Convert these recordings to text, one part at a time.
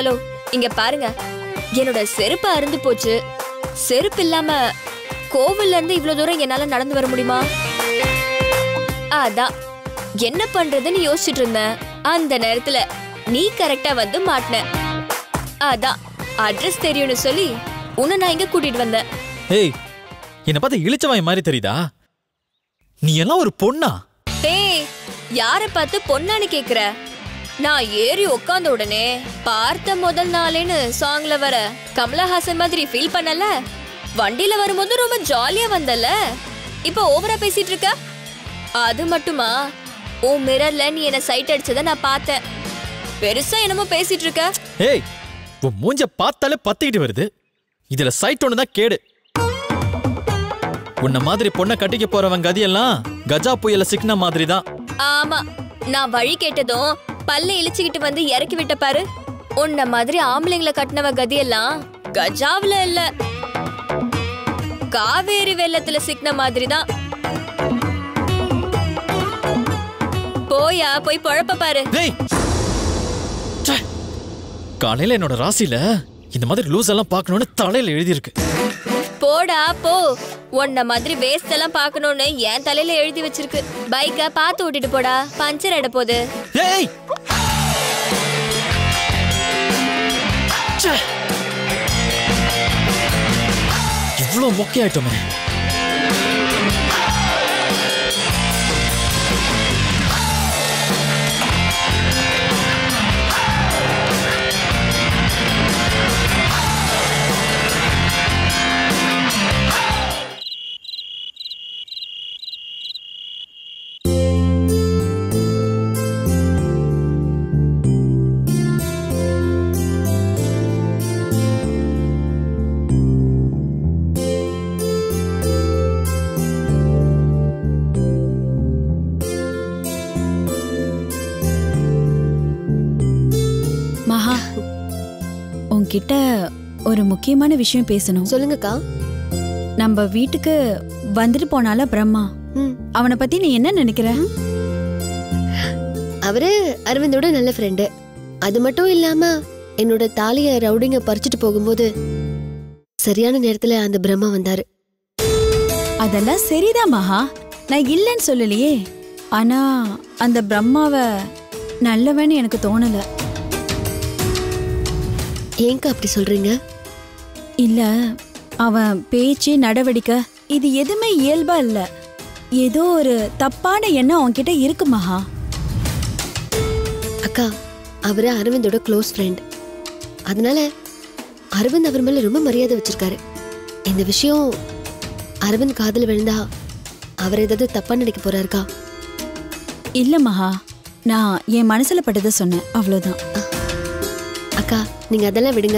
Hello இங்க பாருங்க என்னோட செருப்பு அருந்து போச்சு செருப்பு இல்லாம கோவில்ல இருந்து இவ்வளவு தூரம் என்னால நடந்து வர முடியுமா அதான் என்ன பண்றதுன்னு யோசிச்சுட்டு இருந்தேன் அந்த நேரத்துல நீ கரெக்டா வந்து மாட்டின அதான் அட்ரஸ் தெரியும்னு சொல்லி உன்னை நான் இங்க கூட்டிட்டு வந்தேன் ஏய் என்னை பார்த்து இழிச்சவாய் மாதிரி தெரியுதா நீ எல்லாம் ஒரு பொண்ணா டேய் யார பார்த்து பொண்ணான்னு கேக்குற நான் ஏறி உட்கார்ந்த உடனே பார்த்த முதல் நாளேன்னு சாங்ல வர கமலஹாசன் மாதிரி ஃபீல் பண்ணல வண்டியில வரும்போது ரொம்ப ஜாலியா வந்தல இப்போ ஓவரா பேசிட்டு இருக்க அது மட்டுமா உன் மிரர்ல நீ என்ன சைட் அடிச்சத நான் பார்த்தேன் பெருசா என்னமோ பேசிட்டு இருக்க ஏய் உன் மூஞ்ச பார்த்தாலே பத்திக்கிட்டு வருது இதுல சைட் ஒன்று தான் கேடு உன்ன மாதிரி பொண்ணை கட்டிக்க போறவன் கதியெல்லாம் கஜா புயல சிக்கின மாதிரி தான் ஆமா நான் வழி கேட்டதும் பல்ல இழிச்சுக்கிட்டு வந்து இறக்கி விட்ட பாரு உன்ன மாதிரி ஆம்பளைங்கள கட்டினவ கதியெல்லாம் கஜாவுல இல்ல காவேரி வெள்ளத்துல சிக்கின மாதிரி தான் போயா போய் பொழப்ப பாரு டேய் ச்சே. காலையில என்னோட ராசியில இந்த மாதிரி லூஸ் எல்லாம் பார்க்கணும்னு தலையில எழுதியிருக்கு போடா போ உன்ன மாதிரி வேஸ்ட் எல்லாம் பார்க்கணும்னு என் தலையில எழுதி வச்சிருக்கு பைக்க பார்த்து ஓட்டிட்டு போடா பஞ்சர் ஆயிட போகுது ஏய் ச்சே. இவ்ளோ மொக்கையாயிட்டோமே மகா உன்கிட்ட ஒரு முக்கியமான விஷயம் பேசணும் சொல்லுங்கக்கா நம்ம வீட்டுக்கு வந்துட்டு போனால பிரம்மா ம் அவனை பத்தி நீ என்ன நினைக்கிற அவரு அரவிந்தோட நல்ல ஃப்ரெண்டு அது மட்டும் இல்லாம என்னோட தாலிய ரவுடிங்க பறிச்சுட்டு போகும்போது சரியான நேரத்துல அந்த பிரம்மா வந்தாரு அதெல்லாம் சரிதான் மகா நான் இல்லைன்னு சொல்லலையே ஆனா அந்த பிரம்மாவை நல்லவன்னு எனக்கு தோணல ஏங்கா அப்படி சொல்றீங்க இல்ல அவன் பேச்சு நடவடிக்கை இது எதுவுமே இயல்பா இல்ல ஏதோ ஒரு தப்பான எண்ணம் அவன்கிட்ட இருக்கு மகா அக்கா அவரு அரவிந்தோட க்ளோஸ் ஃப்ரெண்ட் அதனால அரவிந்த் அவர் மேல ரொம்ப மரியாதை வச்சிருக்காரு இந்த விஷயம் அரவிந்த் காதுல விழுந்தா அவர் ஏதாவது தப்பா நினைக்க போறாருக்கா இல்ல மகா நான் என் மனசுல பட்டதை சொன்னேன் அவ்வளவுதான் அக்கா நீங்க அதெல்லாம் விடுங்க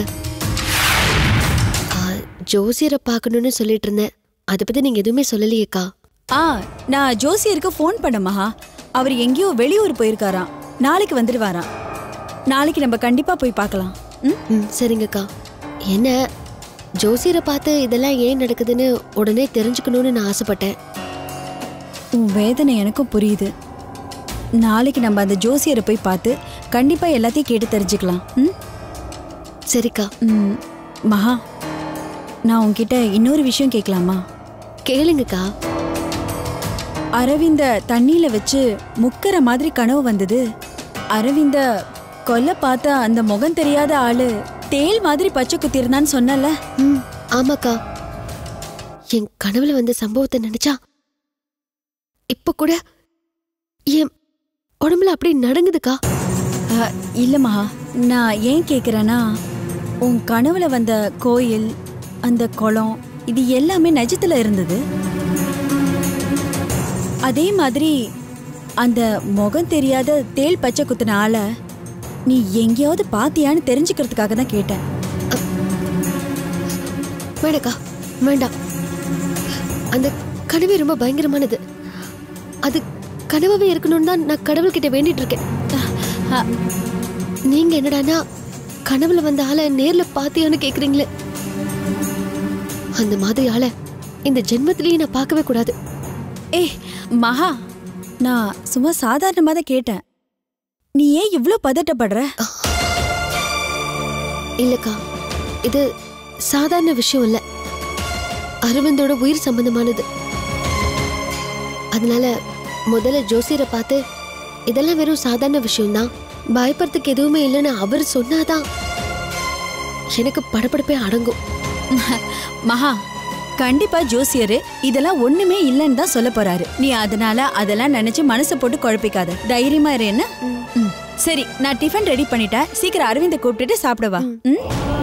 ஆ, ஜோசியரை பார்க்கணும்னு சொல்லிட்டு இருந்தேன் அதை பத்தி நீங்க எதுவுமே சொல்லலையேக்கா ஆ நான் ஜோசியருக்கு ஃபோன் பண்ண மகா அவர் எங்கேயோ வெளியூர் போயிருக்காராம் நாளைக்கு வந்துடுவாராம் நாளைக்கு நம்ம கண்டிப்பா போய் பார்க்கலாம் ம் ம் சரிங்கக்கா என்ன ஜோசியரை பார்த்து இதெல்லாம் ஏன் நடக்குதுன்னு உடனே தெரிஞ்சுக்கணும்னு நான் ஆசைப்பட்டேன் உன் வேதனை எனக்கும் புரியுது நாளைக்கு நம்ம அந்த ஜோசியரை போய் பார்த்து கண்டிப்பா எல்லாத்தையும் கேட்டு தெரிஞ்சுக்கலாம் ம் சரிக்கா ம், மகா நான் உன்கிட்ட இன்னொரு விஷயம் கேட்கலாமா கேளுங்கக்கா அரவிந்த தண்ணியில வச்சு முக்கற மாதிரி கனவு வந்தது அரவிந்த கொல்ல பார்த்த அந்த முகம் தெரியாத ஆளு தேல் மாதிரி பச்சை குத்திருந்தான்னு சொன்னல ம் ஆமாக்கா என் கனவுல வந்த சம்பவத்தை நினைச்சா இப்ப கூட என் உடம்புல அப்படி நடங்குதுக்கா அ, இல்ல மகா நான் ஏன் கேக்குறேன்னா உன் கனவுல வந்த கோயில் அந்த குளம் இது எல்லாமே நிஜத்துல இருந்தது அதே மாதிரி அந்த முகம் தெரியாத தேல் பச்சை குத்துன ஆளை நீ எங்கேயாவது பாத்தியான்னு தெரிஞ்சுக்கிறதுக்காக தான் கேட்டேன் வேணாக்கா வேண்டாம் அந்த கனவே ரொம்ப பயங்கரமானது அது கனவாவே இருக்கணும்னு தான் நான் கடவுள்கிட்ட வேண்டிட்டு இருக்கேன் அ, நீங்க என்னடானா கனவுல வந்த ஆளை நேர்ல பாத்தியான்னு கேக்குறீங்களே அந்த மாதிரி ஆளை இந்த ஜென்மத்திலேயே நான் பார்க்கவே கூடாது ஏய் மகா நான் சும்மா சாதாரணமா தான் கேட்டேன் நீ ஏன் இவ்ளோ பதட்டப்படுற இல்லக்கா இது சாதாரண விஷயம் இல்ல அரவிந்தோட உயிர் சம்பந்தமானது அதனால முதல்ல ஜோசியரை பார்த்து இதெல்லாம் வெறும் சாதாரண விஷயம்தான் பயப்படுறதுக்கு எதுவுமே இல்லைன்னு அவர் சொன்னாதான் எனக்கு படபடப்பே அடங்கும் மகா கண்டிப்பா ஜோசியரு இதெல்லாம் ஒண்ணுமே இல்லைன்னு தான் சொல்ல போறாரு நீ அதனால அதெல்லாம் நினைச்சு மனசை போட்டு குழப்பிக்காத தைரியமா இரு என்ன ம். சரி நான் டிஃபன் ரெடி பண்ணிட்டேன் சீக்கிரம் அரவிந்த கூப்பிட்டுட்டு சாப்பிடவா ம்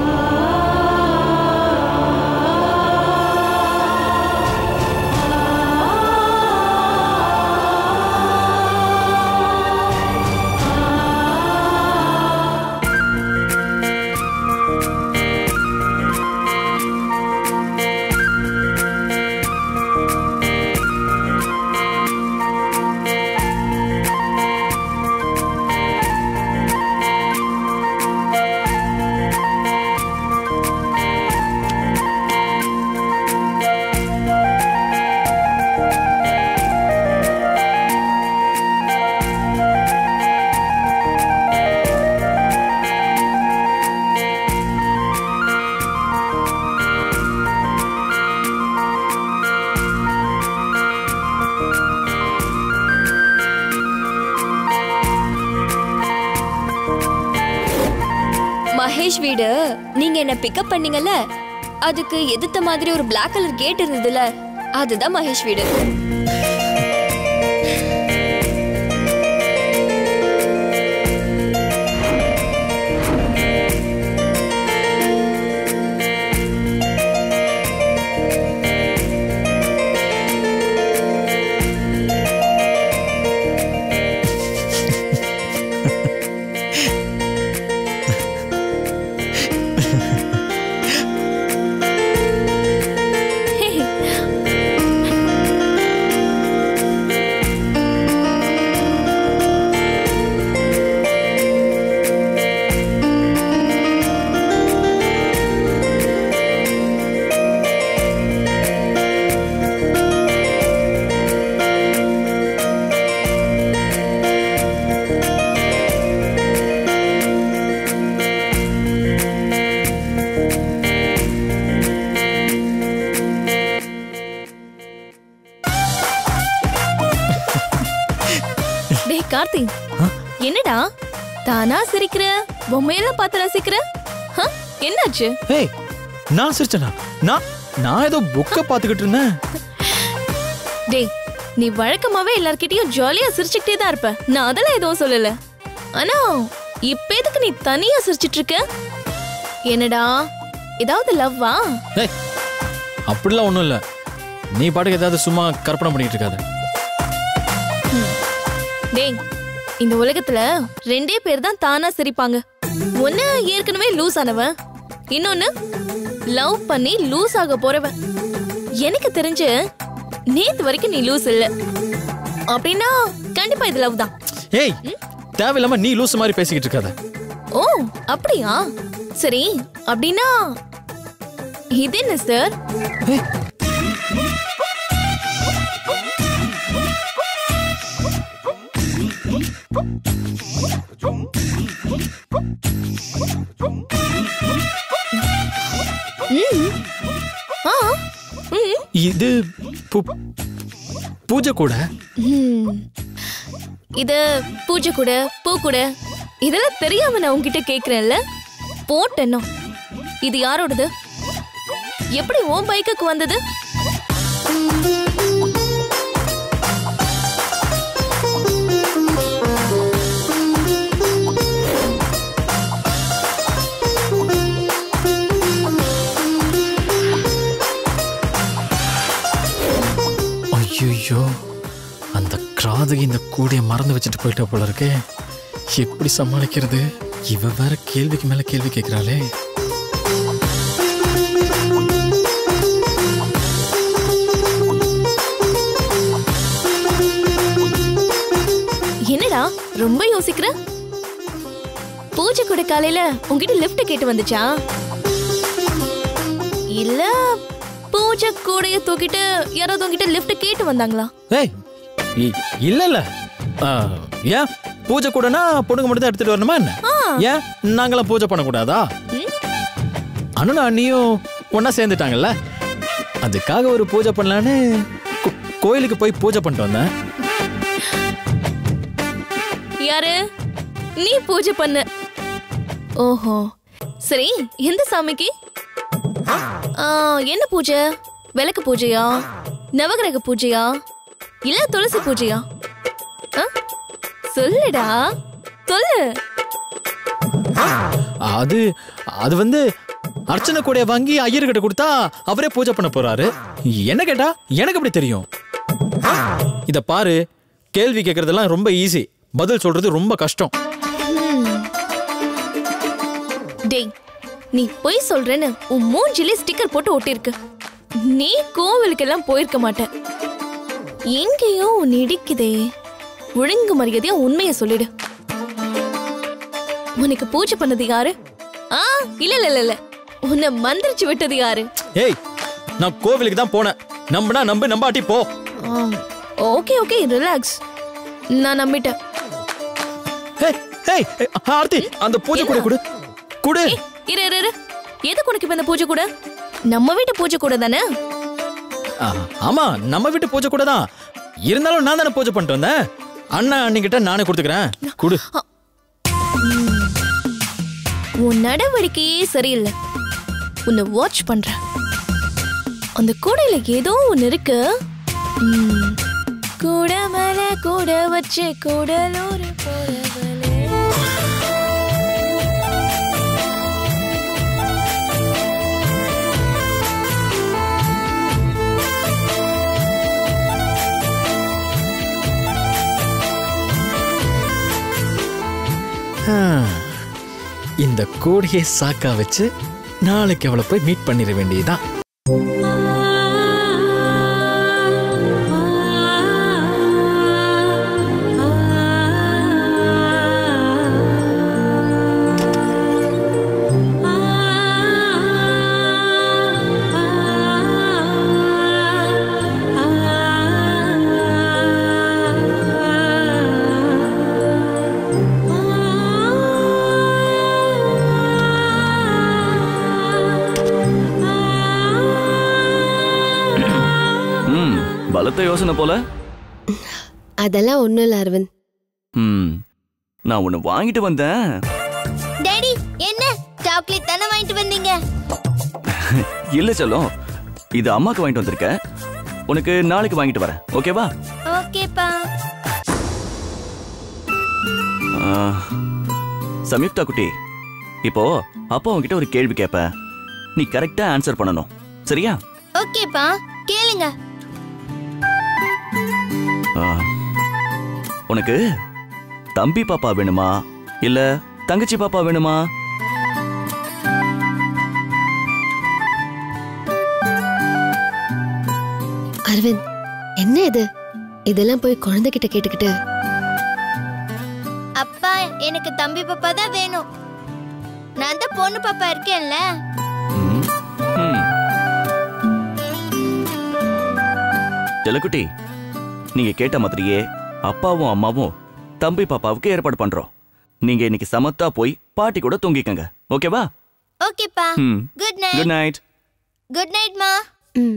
மகேஷ் வீடு நீங்க என்ன பிக்கப் பண்ணீங்கல்ல அதுக்கு எதிர்த்த மாதிரி ஒரு Black கலர் கேட் இருந்ததுல அதுதான் மகேஷ் வீடு டேய் கார்த்தி என்னடா தானா சிரிக்கிற பொம்மையெல்லாம் பார்த்து ரசிக்கிற ஹ? என்னாச்சு ஏய் நான் சிரிச்சனா நான் நான் ஏதோ புக்கை பார்த்துக்கிட்டு இருந்தேன் டேய் நீ வழக்கமாவே எல்லார்கிட்டயும் ஜாலியா சிரிச்சுக்கிட்டே தான் இருப்ப நான் அதெல்லாம் எதுவும் சொல்லல ஆனா இப்ப எதுக்கு நீ தனியா சிரிச்சிட்டு இருக்க என்னடா ஏதாவது லவ்வா ஏய் அப்படிலாம் ஒன்றும் இல்லை நீ பாட்டுக்கு ஏதாவது சும்மா கற்பனை பண்ணிட்டு இருக்காத டேய் இந்த உலகத்துல ரெண்டே பேர் தான் தானா சிரிப்பாங்க ஒன்னு ஏற்கனவே லூஸ் ஆனவன் இன்னொன்னு லவ் பண்ணி லூஸ் ஆக போறவன் எனக்கு தெரிஞ்சு நேத்து வரைக்கும் நீ லூஸ் இல்ல அப்படின்னா கண்டிப்பா இது லவ் தான் ஏய் தேவையில்லாம நீ லூசு மாதிரி பேசிக்கிட்டு இருக்காத ஓ அப்படியா சரி அப்படின்னா இது என்ன சார் ஏய் ஆ ம் இது பூ- பூஜை கூட ம். இது பூஜை கூட பூ கூட இதெல்லாம் தெரியாம நான் உன்கிட்ட கேக்குறேன்ல போட்டேனோ இது யாரோடது எப்படி உன் பைக்குக்கு வந்தது ஐயோ அந்த கிராதகி இந்த கூடைய மறந்து வச்சுட்டு போயிட்டா போல இருக்கே எப்படி சமாளிக்கிறது இவ வேற கேள்விக்கு மேல கேள்வி கேட்கிறாளே என்னடா ரொம்ப யோசிக்கிற பூஜை கூட காலையில உன்கிட்ட லிஃப்ட் கேட்டு வந்துச்சா இல்ல பூஜை கூடைய தூக்கிட்டு யாராவது உன்கிட்ட லிஃப்ட் கேட்டு வந்தாங்களா ஏய் இ- இல்ல இல்ல ஆ, ஏன் பூஜை கூடனா பொண்ணுங்க மட்டும் தான் எடுத்துட்டு வரணுமா என்ன ஏன் நாங்களாம் பூஜை பண்ணக்கூடாதா ம்? அண்ணனும் அண்ணியும் ஒண்ணா சேர்ந்துட்டாங்கல்ல அதுக்காக ஒரு பூஜை பண்ணலான்னு கோ- கோயிலுக்கு போய் பூஜை பண்ணிட்டு வந்தேன் யாரு நீ பூஜை பண்ண ஓஹோ சரி எந்த சாமிக்கு ஆ, என்ன பூஜை விளக்கு பூஜையா நவகிரக பூஜையா இல்ல துளசி பூஜையா ஆ? சொல்லுடா சொல்லு அது அது வந்து அர்ச்சனை கூடைய வாங்கி ஐயர்கிட்ட கொடுத்தா அவரே பூஜை பண்ண போறாரு என்ன கேட்டா எனக்கு எப்படி தெரியும் இத பாரு கேள்வி கேட்கறதெல்லாம் ரொம்ப ஈஸி பதில் சொல்றது ரொம்ப கஷ்டம் டேய் நீ பொய் சொல்றேன்னு உன் மூஞ்சிலே ஸ்டிக்கர் போட்டு ஒட்டிருக்கு நீ கோவிலுக்கெல்லாம் போயிருக்க மாட்ட எங்கேயோ உன் இடிக்குதே ஒழுங்கு மரியாதையா உண்மையை சொல்லிடு உனக்கு பூஜை பண்ணது யாரு ஆ இல்ல இல்ல இல்ல இல்ல உன்னை மந்திரிச்சு விட்டது யாரு ஏய் நான் கோவிலுக்கு தான் போனேன் நம்பினா நம்பு நம்பாட்டி போ ஓகே ஓகே ரிலாக்ஸ் நான் நம்பிட்டேன் ஏய், ஏய், ஏய், ஆர்த்தி அந்த பூஜை கூட கொடு கொடு ஏய், இரு இரு இரு எதுக்கு உனக்கு இப்ப இந்த பூஜை கூட நம்ம வீட்டு பூஜை கூட தானே ஆ, ஆமா நம்ம வீட்டு பூஜை கூட தான் இருந்தாலும் நான் தானே பூஜை பண்ணிட்டு வந்தேன் அண்ணா அண்ணிக்கிட்ட நானே கொடுத்துக்கிறேன் கொடு உன் நடவடிக்கையே சரியில்லை உன்னை வாட்ச் பண்றேன் அந்த கூடையில ஏதோ ஒன்னு இருக்கு ம். கூட மேல கூட வச்சு கூடலூர் போறவளே. ஆ, இந்த கோடியை சாக்கா வச்சு நாளைக்கு அவளை போய் மீட் பண்ணிட வேண்டியதுதான் ம் பலத்த யோசனை போல அதெல்லாம் ஒண்ணும் இல்ல அரவிந்த் ம் நான் ஒன்று வாங்கிட்டு வந்தேன் டாடி என்ன சாக்லேட் தானே வாங்கிட்டு வந்தீங்க இல்ல செல்லம் இது அம்மாக்கு வாங்கிட்டு வந்திருக்கேன் உனக்கு நாளைக்கு வாங்கிட்டு வரேன் ஓகேவா ஓகேப்பா ஆ, சம்யுக்தா குட்டி இப்போ அப்பா உன்கிட்ட ஒரு கேள்வி கேட்பேன் நீ கரெக்டா ஆன்சர் பண்ணணும் சரியா ஓகேப்பா கேளுங்க ஆ, உனக்கு தம்பி பாப்பா வேணுமா இல்ல தங்கச்சி பாப்பா வேணுமா அரவிந்த் என்ன இது இதெல்லாம் போய் குழந்தைகிட்ட கேட்டுக்கிட்டு அப்பா எனக்கு தம்பி பாப்பா தான் வேணும் நான் தான் பொண்ணு பாப்பா இருக்கேன்ல ம், ம். செல்லக்குட்டி நீங்க கேட்ட மாதிரியே அப்பாவும் அம்மாவும் தம்பி பாப்பாவுக்கு ஏற்பாடு பண்றோம் நீங்க இன்னைக்கு சமத்தா போய் பாட்டி கூட தூங்கிக்கங்க ஓகேவா ஓகேப்பா ம் good good night night good night மா ம்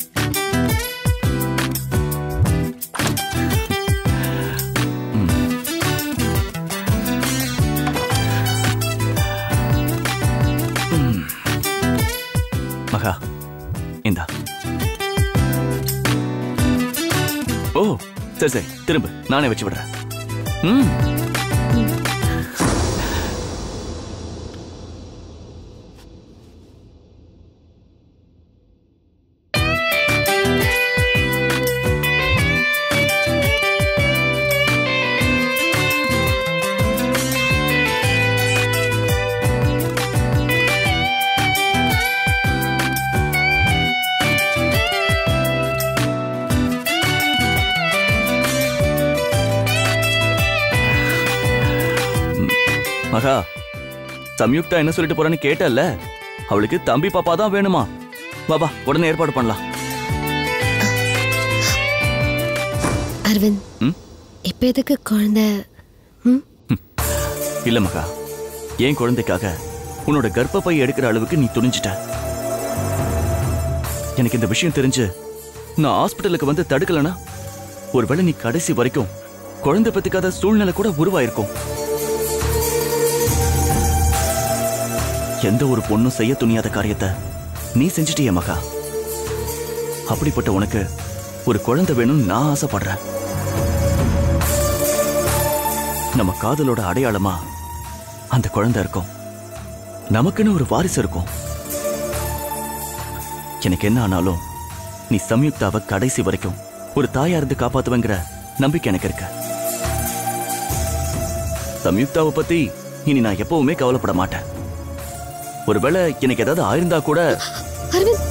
மகா இந்தா ஓ சரி சரி திரும்ப நானே வச்சு விடுறேன் ம் மகா சம்யுக்தா என்ன சொல்லிட்டு போறான்னு கேட்டல்ல அவளுக்கு தம்பி பாப்பா தான் வேணுமா வா வா உடனே ஏற்பாடு பண்ணலாம் அரவிந்த் ம்? இப்ப எதுக்கு குழந்தை ம் இல்ல மகா என் குழந்தைக்காக உன்னோட கர்ப்பப்பை எடுக்கிற அளவுக்கு நீ துணிஞ்சிட்ட எனக்கு இந்த விஷயம் தெரிஞ்சு நான் ஹாஸ்பிட்டலுக்கு வந்து தடுக்கலனா ஒருவேளை நீ கடைசி வரைக்கும் குழந்தை பெத்துக்காத சூழ்நிலை கூட உருவாயிருக்கும் எந்த ஒரு பொண்ணும் செய்ய துணியாத காரியத்தை நீ செஞ்சிட்டிய மகா அப்படிப்பட்ட உனக்கு ஒரு குழந்தை வேணும்னு நான் ஆசைப்படுறேன் நம்ம காதலோட அடையாளமா அந்த குழந்தை இருக்கும் நமக்குன்னு ஒரு வாரிசு இருக்கும் எனக்கு என்ன ஆனாலும் நீ சம்யுக்தாவை கடைசி வரைக்கும் ஒரு தாயா இருந்து காப்பாத்துவங்கிற நம்பிக்கை எனக்கு இருக்கு சம்யுக்தாவை பத்தி இனி நான் எப்பவுமே கவலைப்பட மாட்டேன் ஒருவேளை எனக்கு ஏதாவது ஆயிருந்தா கூட அரவிந்த்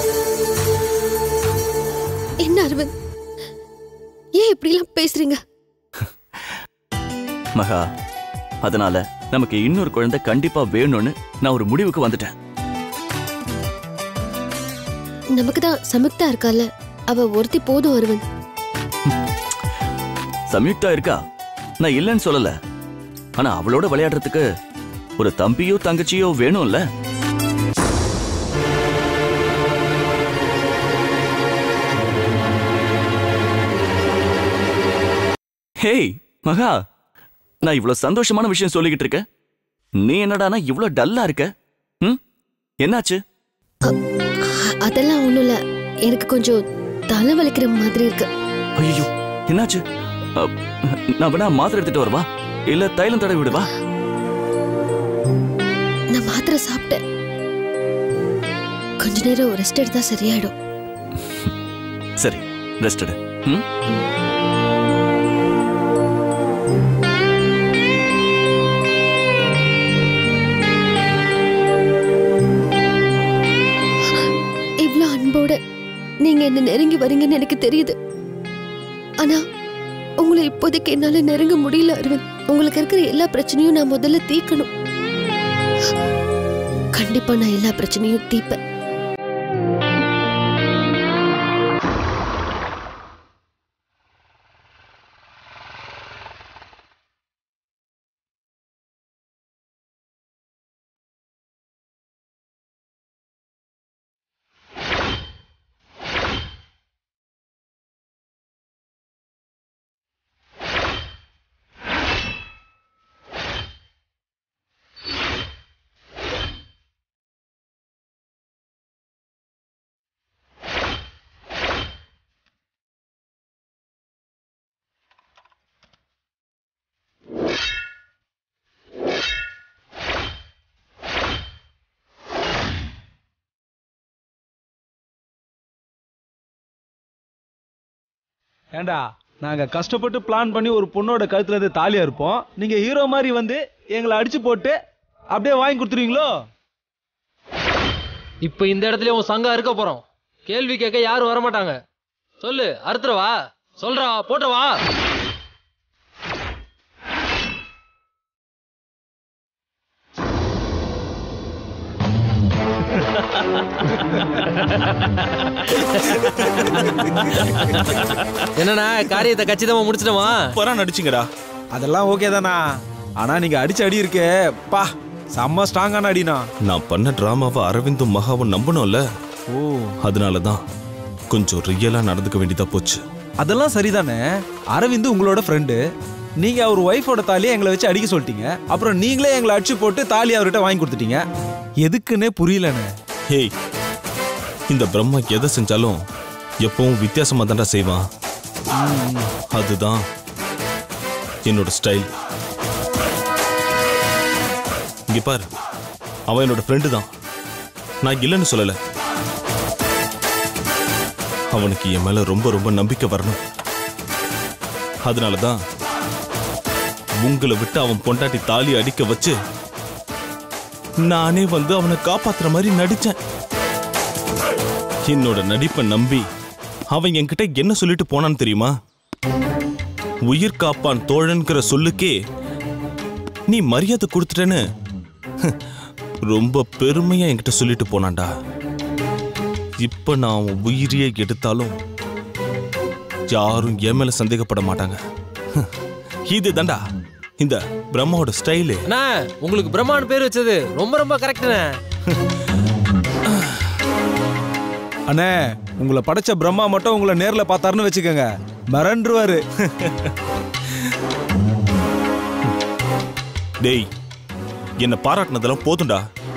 என்ன அரவிந்த் ஏன் இப்படிலாம் பேசுறீங்க மகா அதனால நமக்கு இன்னொரு குழந்தை கண்டிப்பா வேணும்னு நான் ஒரு முடிவுக்கு வந்துட்டேன் நமக்கு தான் சமுக்தா இருக்கால அவ ஒருத்தி போதும் அரவிந்த் சம்யுக்தா இருக்கா நான் இல்லைன்னு சொல்லல ஆனா அவளோட விளையாடுறதுக்கு ஒரு தம்பியோ தங்கச்சியோ வேணும்ல ஹேய் மகா நான் இவ்வளவு சந்தோஷமான விஷயம் சொல்லிக்கிட்டு இருக்கேன் நீ என்னடானா இவ்ளோ டல்லா இருக்க ம் என்னாச்சு அ- அதெல்லாம் ஒண்ணும் இல்ல எனக்கு கொஞ்சம் தலை வலிக்கிற மாதிரி இருக்கு ஐயோ என்னாச்சு அ, நான் வேணா மாத்திரை எடுத்துட்டு வரவா இல்ல தைலம் தடவி விடுவா நான் மாத்திரை சாப்பிட்டேன் கொஞ்ச நேரம் ரெஸ்ட் எடுத்தா சரியாயிடும் சரி ரெஸ்ட் எடு ம் இவ்ளோ அன்போட நீங்க என்ன நெருங்கி வரீங்கன்னு எனக்கு தெரியுது ஆனா உங்களை இப்போதைக்கு என்னால நெருங்க முடியல அரவிந்த் உங்களுக்கு இருக்கிற எல்லா பிரச்சனையும் நான் முதல்ல தீர்க்கணும் கண்டிப்பா நான் எல்லா பிரச்சனையும் தீர்ப்பேன் ஏண்டா நாங்க கஷ்டப்பட்டு பிளான் பண்ணி ஒரு பொண்ணோட கழுத்துல இருந்து தாலியா இருப்போம் நீங்க ஹீரோ மாதிரி வந்து எங்களை அடிச்சு போட்டு அப்படியே வாங்கி கொடுத்துருவீங்களோ இப்ப இந்த இடத்துல உன் சங்கம் இருக்க போறோம் கேள்வி கேட்க யாரும் வர மாட்டாங்க சொல்லு அறுத்துறவா சொல்றா போட்டுறவா என்னண்ணா காரியத்தை கச்சிதமா முடிச்சிட்டோமா சூப்பரா நடிச்சிங்கடா அதெல்லாம் ஓகே தானா ஆனா நீங்க அடிச்ச அடி இருக்கே பா செம்ம ஸ்ட்ராங்கான அடினா நான் பண்ண டிராமாவை அரவிந்தும் மகாவும் நம்பணும்ல ஓ அதனால தான் கொஞ்சம் ரியலா நடந்துக்க வேண்டியதா போச்சு அதெல்லாம் சரிதானே அரவிந்த் உங்களோட ஃப்ரெண்டு நீங்க அவர் ஒய்ஃபோட தாலியை எங்களை வச்சு அடிக்க சொல்லிட்டீங்க அப்புறம் நீங்களே எங்களை அடிச்சு போட்டு தாலி அவர்கிட்ட வாங்கி கொடுத்துட்டீங்க எதுக்குன்னே புரியலண்ணே ஹேய் இந்த பிரம்மா எதை செஞ்சாலும் எப்பவும் வித்தியாசமா தான்டா செய்வான் அதுதான் என்னோட ஸ்டைல் இங்க பாரு அவன் என்னோட ஃப்ரெண்டு தான் நான் இல்லைன்னு சொல்லல அவனுக்கு என் மேல ரொம்ப ரொம்ப நம்பிக்கை வரணும் அதனால தான் உங்களை விட்டு அவன் பொண்டாட்டி தாலி அடிக்க வச்சு நானே வந்து அவனை காப்பாத்துற மாதிரி நடிச்சேன் என்னோட நடிப்பை நம்பி அவன் என்கிட்ட என்ன சொல்லிட்டு போனான்னு தெரியுமா உயிர் காப்பான் தோழன்கிற சொல்லுக்கே நீ மரியாதை கொடுத்துட்டேன்னு ரொம்ப பெருமையா என்கிட்ட சொல்லிட்டு போனான்டா இப்ப நான் அவன் உயிரியே எடுத்தாலும் யாரும் என் மேல சந்தேகப்பட மாட்டாங்க இது தாண்டா இந்த பிரம்மாவோட ஸ்டைலு அண்ணா உங்களுக்கு பிரம்மான்னு பேர் வச்சது ரொம்ப ரொம்ப கரெக்டுண்ணே அண்ணே உங்களை படைச்ச பிரம்மா மட்டும் உங்களை நேர்ல பார்த்தாருன்னு வச்சுக்கோங்க மிரண்டுருவாரு டேய் என்ன பாராட்டினதெல்லாம் போதும்டா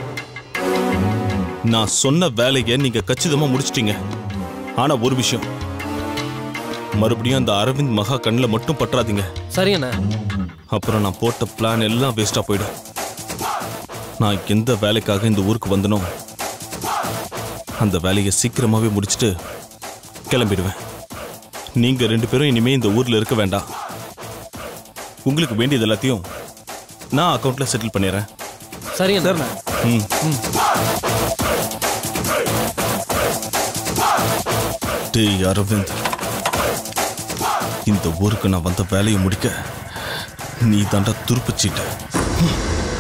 நான் சொன்ன வேலையை நீங்க கச்சிதமா முடிச்சிட்டீங்க ஆனா ஒரு விஷயம் மறுபடியும் அந்த அரவிந்த் மகா கண்ணில் மட்டும் பற்றாதீங்க சரிங்கண்ணா அப்புறம் நான் போட்ட பிளான் எல்லாம் வேஸ்டா போயிடும் நான் எந்த வேலைக்காக இந்த ஊருக்கு வந்தனோ அந்த வேலையை சீக்கிரமாவே முடிச்சுட்டு கிளம்பிடுவேன் நீங்க ரெண்டு பேரும் இனிமே இந்த ஊர்ல இருக்க வேண்டாம் உங்களுக்கு வேண்டியது எல்லாத்தையும் நான் அக்கௌண்ட்ல செட்டில் பண்ணிடுறேன் சரிங்க சரிண்ணே ம் டேய் அரவிந்த் இந்த ஊருக்கு நான் வந்த வேலையை முடிக்க நீ தாண்டா துருப்பிச்சிட்ட